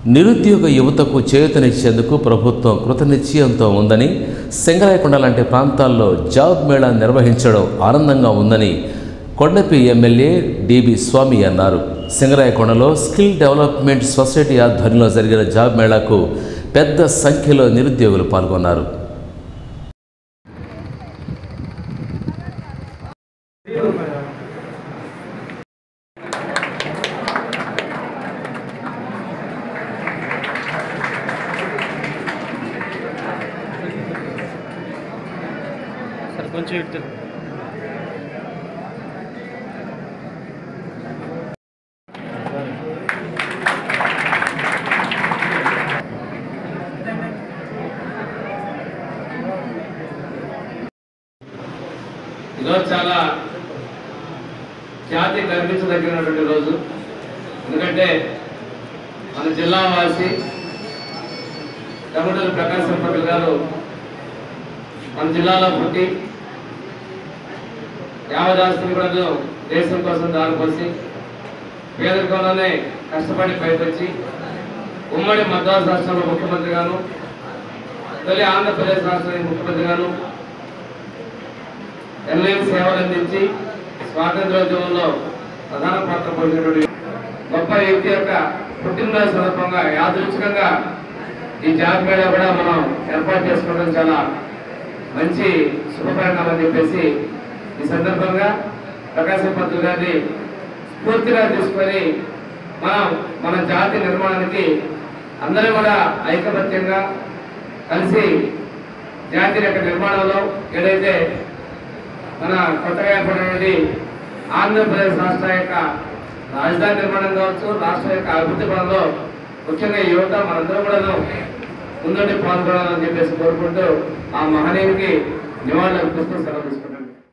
నిరుద్యోగ యువతకు చేయూతనిచ్చేందుకు ప్రభుత్వం కృతనిశ్చయంతో ఉందని సింగరాయకొండ లాంటి ప్రాంతాల్లో జాబ్ మేళా నిర్వహించడం ఆనందంగా ఉందని కొండపి ఎమ్మెల్యే డిబి స్వామి అన్నారు సింగరాయకొండలో స్కిల్ డెవలప్మెంట్ సొసైటీ ఆధ్వర్యంలో జరిగిన జాబ్ మేళాకు పెద్ద సంఖ్యలో నిరుద్యోగులు పాల్గొన్నారు సార్ కొంచెం ఇటు తిరుగు. ఈరోజు చాలా ఖ్యాతి గర్వించదగినటువంటి రోజు ఎందుకంటే మన జిల్లా వాసి తమిళ ప్రకాశ్ సంపతులు గారు మన జిల్లాలో పుట్టి యావదాస్తిని కూడా దేశం కోసం దారిపోసి పేదరికంలోనే కష్టపడి పైకొచ్చి ఉమ్మడి మద్రాసు రాష్ట్రంలో ముఖ్యమంత్రిగాను తొలి ఆంధ్రప్రదేశ్ రాష్ట్రానికి ముఖ్యమంత్రిగాను ఎన్లైన్ సేవలు అందించి స్వాతంత్రోద్యమంలో ప్రధాన పాత్ర పోషినటువంటి గొప్ప వ్యక్తి యొక్క పుట్టినరోజు సందర్భంగా యాదృచ్ఛికంగా ఈ జాబ్ మేళా కూడా మనం ఏర్పాటు చేసుకోవడం చాలా మంచి శుభపరిణామం అని చెప్పేసి ఈ సందర్భంగా ప్రకాశం పంతులు గారిని స్ఫూర్తిగా తీసుకొని మనం మన జాతి నిర్మాణానికి అందరూ కూడా ఐకమత్యంగా కలిసి జాతి యొక్క నిర్మాణంలో ఏదైతే మన కొత్తగా ఏర్పడినటువంటి ఆంధ్రప్రదేశ్ రాష్ట్ర యొక్క రాజధాని నిర్మాణం కావచ్చు రాష్ట్ర యొక్క అభివృద్ధి పనుల్లో ముఖ్యంగా యువత మనందరం కూడా ముందుండి పాల్గొనాలని చెప్పేసి కోరుకుంటూ ఆ మహనీయునికి నివాళులు అర్పిస్తూ సెలవు తీసుకుంటాను